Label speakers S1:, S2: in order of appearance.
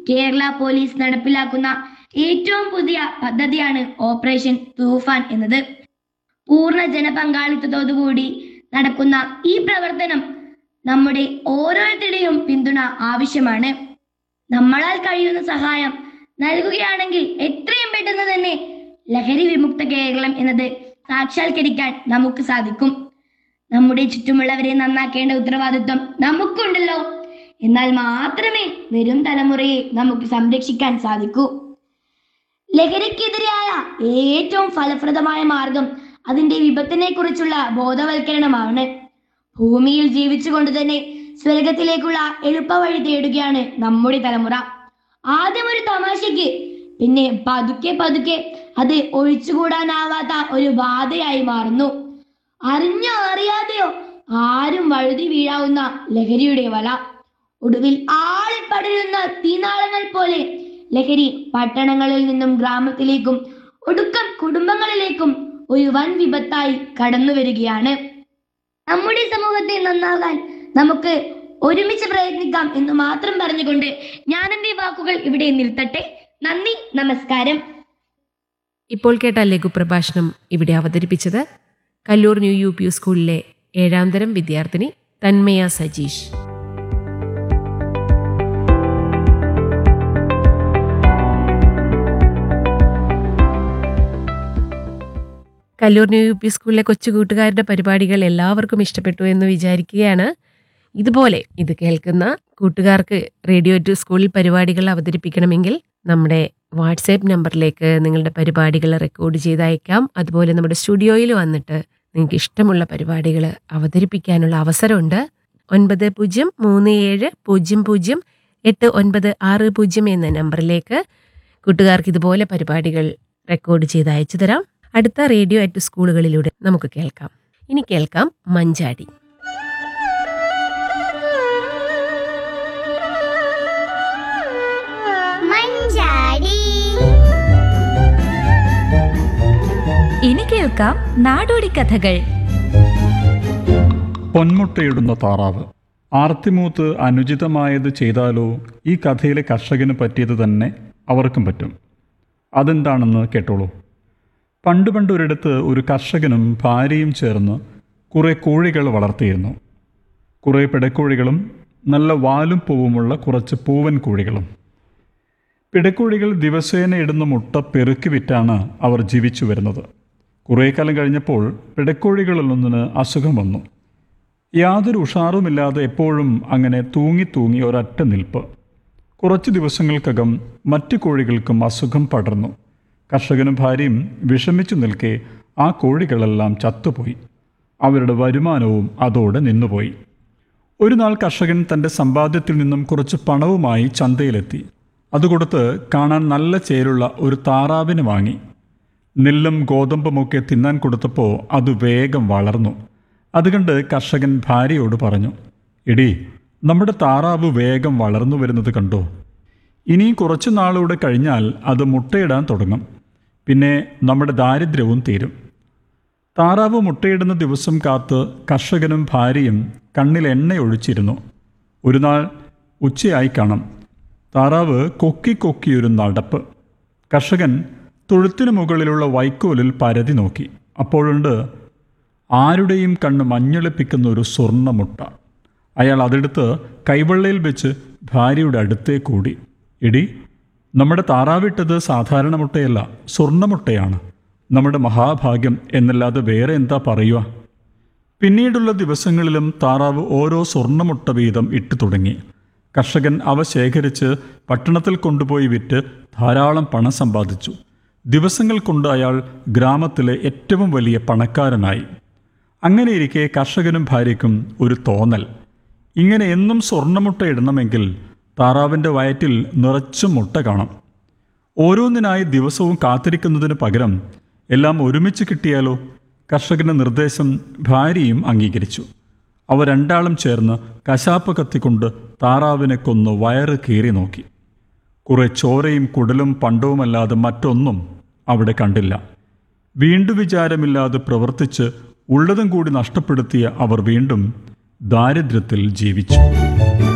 S1: Kerala police നടപ്പിലാക്കുന്ന ഏറ്റവും പുതിയ പദ്ധതിയാണ് ഓപ്പറേഷൻ തൂഫാൻ എന്നത് പൂർണ്ണ ജനപങ്കാളിത്തത്തോടുകൂടി നടക്കുന്ന ഈ പ്രവർത്തനം നമ്മുടെ ഓരോരുത്തരുടെയും പിന്തുണ ആവശ്യമാണ് നമ്മളാൽ കഴിയുന്ന സഹായം നൽകുകയാണെങ്കിൽ എത്രയും പെട്ടെന്ന് തന്നെ ലഹരി വിമുക്ത കേരളം എന്നത് സാക്ഷാത്കരിക്കാൻ നമുക്ക് സാധിക്കും നമ്മുടെ ചുറ്റുമുള്ളവരെ നന്നാക്കേണ്ട ഉത്തരവാദിത്വം നമുക്കുണ്ടല്ലോ എന്നാൽ മാത്രമേ വരും തലമുറയെ നമുക്ക് സംരക്ഷിക്കാൻ സാധിക്കൂ ലഹരിക്കെതിരായ ഏറ്റവും ഫലപ്രദമായ മാർഗം അതിന്റെ വിപത്തിനെ കുറിച്ചുള്ള ബോധവൽക്കരണമാണ് ഭൂമിയിൽ ജീവിച്ചുകൊണ്ട് തന്നെ സ്വർഗത്തിലേക്കുള്ള എളുപ്പവഴി തേടുകയാണ് നമ്മുടെ തലമുറ ആദ്യം ഒരു തമാശയ്ക്ക് പിന്നെ പതുക്കെ പതുക്കെ അത് ഒഴിച്ചുകൂടാനാവാത്ത ഒരു ബാധയായി മാറുന്നു അറിഞ്ഞോ അറിയാതെയോ ആരും വഴുതി വീഴാവുന്ന ലഹരിയുടെ വല ഒടുവിൽ ആളിപ്പടരുന്ന തീനാളങ്ങൾ പോലെ ലഹരി പട്ടണങ്ങളിൽ നിന്നും ഗ്രാമത്തിലേക്കും ഒടുക്കം കുടുംബങ്ങളിലേക്കും ഒരു വൻ വിപത്തായി കടന്നു വരികയാണ് നമ്മുടെ സമൂഹത്തെ നന്നാകാൻ നമുക്ക് ഒരുമിച്ച് പ്രയത്നിക്കാം എന്ന് മാത്രം പറഞ്ഞുകൊണ്ട് ഞാൻ എന്റെ വാക്കുകൾ ഇവിടെ നിർത്തട്ടെ നന്ദി നമസ്കാരം
S2: ഇപ്പോൾ കേട്ട ലഘുപ്രഭാഷണം ഇവിടെ അവതരിപ്പിച്ചത് Kallur new U P U സ്കൂളിലെ ഏഴാം തരം വിദ്യാർത്ഥിനി Thanmaya Sajeesh Kallur new U P സ്കൂളിലെ കൊച്ചു കൂട്ടുകാരുടെ പരിപാടികൾ എല്ലാവർക്കും ഇഷ്ടപ്പെട്ടു എന്ന് വിചാരിക്കുകയാണ് ഇതുപോലെ ഇത് കേൾക്കുന്ന കൂട്ടുകാർക്ക് റേഡിയോ ടു സ്കൂളിൽ പരിപാടികൾ അവതരിപ്പിക്കണമെങ്കിൽ നമ്മുടെ വാട്സാപ്പ് നമ്പറിലേക്ക് നിങ്ങളുടെ പരിപാടികൾ റെക്കോർഡ് ചെയ്ത് അയക്കാം അതുപോലെ നമ്മുടെ സ്റ്റുഡിയോയിൽ വന്നിട്ട് നിങ്ങൾക്ക് ഇഷ്ടമുള്ള പരിപാടികൾ അവതരിപ്പിക്കാനുള്ള അവസരമുണ്ട് ഒൻപത് പൂജ്യം മൂന്ന് ഏഴ് പൂജ്യം പൂജ്യം എട്ട് ഒൻപത് ആറ് പൂജ്യം എന്ന നമ്പറിലേക്ക് കൂട്ടുകാർക്ക് ഇതുപോലെ പരിപാടികൾ റെക്കോർഡ് ചെയ്ത് അയച്ചു തരാം അടുത്ത റേഡിയോ അറ്റ് സ്കൂളുകളിലൂടെ നമുക്ക് കേൾക്കാം ഇനി കേൾക്കാം മഞ്ചാടി
S3: മഞ്ചാടി
S4: ഇനി കേൾക്കാം നാടോടി കഥകൾ
S5: പൊന്മുട്ടയിടുന്ന താറാവ് ആർത്തിമൂത്ത് അനുചിതമായത് ചെയ്താലോ ഈ കഥയിലെ കർഷകന് പറ്റിയത് തന്നെ അവർക്കും പറ്റും അതെന്താണെന്ന് കേട്ടോളൂ പണ്ട് പണ്ട് ഒരിടത്ത് ഒരു കർഷകനും ഭാര്യയും ചേർന്ന് കുറേ കോഴികൾ വളർത്തിയിരുന്നു കുറേ പിടക്കോഴികളും നല്ല വാലും പൂവുമുള്ള കുറച്ച് പൂവൻ കോഴികളും പിടക്കോഴികൾ ദിവസേന ഇടുന്ന മുട്ട പെറുക്കി വിറ്റാണ് അവർ ജീവിച്ചു വരുന്നത് കുറേ കാലം കഴിഞ്ഞപ്പോൾ പിടക്കോഴികളിലൊന്നിന് അസുഖം വന്നു യാതൊരു ഉഷാറുമില്ലാതെ എപ്പോഴും അങ്ങനെ തൂങ്ങി തൂങ്ങി ഒരൊറ്റ നിൽപ്പ് കുറച്ച് ദിവസങ്ങൾക്കകം മറ്റു കോഴികൾക്കും അസുഖം പടർന്നു കർഷകനും ഭാര്യയും വിഷമിച്ചു നിൽക്കെ ആ കോഴികളെല്ലാം ചത്തുപോയി അവരുടെ വരുമാനവും അതോടെ നിന്നുപോയി ഒരു നാൾ കർഷകൻ തൻ്റെ സമ്പാദ്യത്തിൽ നിന്നും കുറച്ച് പണവുമായി ചന്തയിലെത്തി അതുകൊടുത്ത് കാണാൻ നല്ല ചേലുള്ള ഒരു താറാവിനെ വാങ്ങി നെല്ലും ഗോതമ്പുമൊക്കെ തിന്നാൻ കൊടുത്തപ്പോൾ അത് വേഗം വളർന്നു അതുകണ്ട് കർഷകൻ ഭാര്യയോട് പറഞ്ഞു എടി നമ്മുടെ താറാവ് വേഗം വളർന്നു വരുന്നത് കണ്ടോ ഇനി കുറച്ചു നാളൂടെ കഴിഞ്ഞാൽ അത് മുട്ടയിടാൻ തുടങ്ങും പിന്നെ നമ്മുടെ ദാരിദ്ര്യവും തീരും താറാവ് മുട്ടയിടുന്ന ദിവസം കാത്ത് കർഷകനും ഭാര്യയും കണ്ണിൽ എണ്ണയൊഴിച്ചിരുന്നു ഒരു നാൾ ഉച്ചയായി കാണാം താറാവ് കൊക്കി കൊക്കിയൊരു നടപ്പ് കർഷകൻ തൊഴുത്തിനു മുകളിലുള്ള വൈക്കോലിൽ പരതി നോക്കി അപ്പോഴുണ്ട് ആരുടെയും കണ്ണ് മഞ്ഞളിപ്പിക്കുന്ന ഒരു സ്വർണ്ണമുട്ട അയാൾ അതെടുത്ത് കൈവെള്ളയിൽ വെച്ച് ഭാര്യയുടെ അടുത്തേ കൂടി എടി നമ്മുടെ താറാവിട്ടത് സാധാരണ മുട്ടയല്ല സ്വർണ്ണമുട്ടയാണ് നമ്മുടെ മഹാഭാഗ്യം എന്നല്ലാതെ വേറെ എന്താ പറയുക പിന്നീടുള്ള ദിവസങ്ങളിലും താറാവ് ഓരോ സ്വർണ്ണമുട്ട വീതം ഇട്ടു തുടങ്ങി കർഷകൻ അവ ശേഖരിച്ച് പട്ടണത്തിൽ കൊണ്ടുപോയി വിറ്റ് ധാരാളം പണം സമ്പാദിച്ചു ദിവസങ്ങൾ കൊണ്ട് അയാൾ ഗ്രാമത്തിലെ ഏറ്റവും വലിയ പണക്കാരനായി അങ്ങനെയിരിക്കെ കർഷകനും ഭാര്യയ്ക്കും ഒരു തോന്നൽ ഇങ്ങനെ എന്നും സ്വർണ്ണമുട്ട ഇടണമെങ്കിൽ താറാവിൻ്റെ വയറ്റിൽ നിറച്ചും മുട്ട കാണാം ഓരോന്നിനായി ദിവസവും കാത്തിരിക്കുന്നതിന് പകരം എല്ലാം ഒരുമിച്ച് കിട്ടിയാലോ കർഷകന്റെ നിർദ്ദേശം ഭാര്യയും അംഗീകരിച്ചു അവ രണ്ടാളും ചേർന്ന് കശാപ്പ് കത്തിക്കൊണ്ട് താറാവിനെ കൊന്ന് വയറ് കീറി നോക്കി കുറെ ചോരയും കുടലും പണ്ടവുമല്ലാതെ മറ്റൊന്നും അവിടെ കണ്ടില്ല വീണ്ടു വിചാരമില്ലാതെ പ്രവർത്തിച്ച് ഉള്ളതും കൂടി നഷ്ടപ്പെടുത്തിയ അവർ വീണ്ടും ദാരിദ്ര്യത്തിൽ ജീവിച്ചു